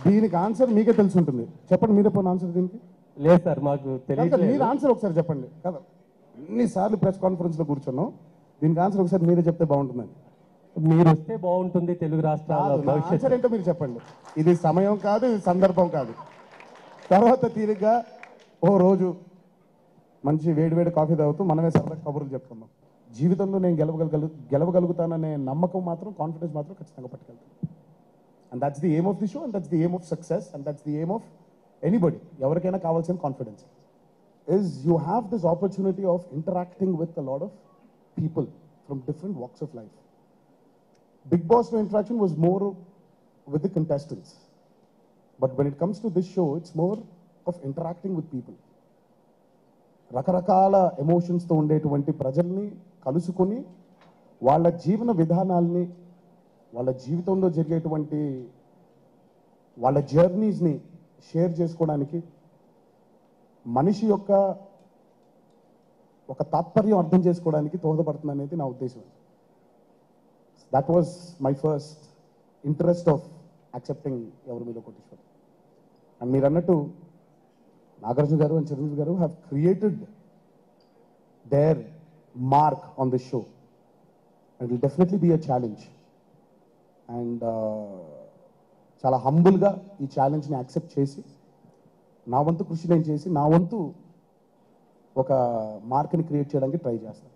దీనికి ఆన్సర్ మీకే తెలిసి ఉంటుంది చెప్పండి మీరే పోయిన ఆన్సర్ దీనికి లేదు సార్ మాకు కాదు, తెలియట్లేదు మీరు ఆన్సర్ ఒకసారి చెప్పండి కదా ఎన్నిసార్లు ప్రెస్ కాన్ఫరెన్స్ లో కూర్చున్నాం దీనికి ఆన్సర్ ఒకసారి మీరే చెప్తే బాగుంటుందని మీరు వస్తే బాగుంటుంది తెలుగు రాష్ట్రాల కాదు, నా భవిష్యత్తు ఆన్సర్ ఏంటో మీరు చెప్పండి ఇది సమయం కాదు ఇది సందర్భం కాదు తర్వాత తీరిగ్గా ఓ రోజు మంచి వేడి వేడి కాఫీ తాగుతూ మనమే సరదా కబుర్లు చెప్తున్నాం జీవితంలో నేను గెలవగలగలు గెలవగలుగుతాననే నమ్మకం మాత్రం కాన్ఫిడెన్స్ మాత్రం ఖచ్చితంగా పట్టుకెళ్తాను and that's the aim of the show and that's the aim of success and that's the aim of anybody ఎవరికైనా కావాల్సిన confidence is you have this opportunity of interacting with a lot of people from different walks of life. Big Boss no interaction was more with the contestants. But when it comes to this show, it's more of interacting with people. రకరకాల ఎమోషన్స్తో ఉండేటువంటి ప్రజల్ని కలుసుకొని వాళ్ళ జీవన విధానాల్ని వాళ్ళ జీవితంలో జరిగేటువంటి వాళ్ళ జర్నీస్ని షేర్ చేసుకోవడానికి మనిషి యొక్క ఒక తాత్పర్యం అర్థం చేసుకోవడానికి దోహదపడుతుంది అనేది నా ఉద్దేశం that was my first interest of accepting ఎవరి మీద కోటేశ్వర్ అండ్ మీరు అన్నట్టు నాగార్జున గారు అండ్ చిరంజీవి గారు have created their mark on this show and will definitely be a challenge and చాలా హంబుల్గా ఈ ఛాలెంజ్ని యాక్సెప్ట్ చేసి నా వంతు కృషి నేను చేసి నా వంతు ఒక మార్క్ని క్రియేట్ చేయడానికి ట్రై చేస్తాను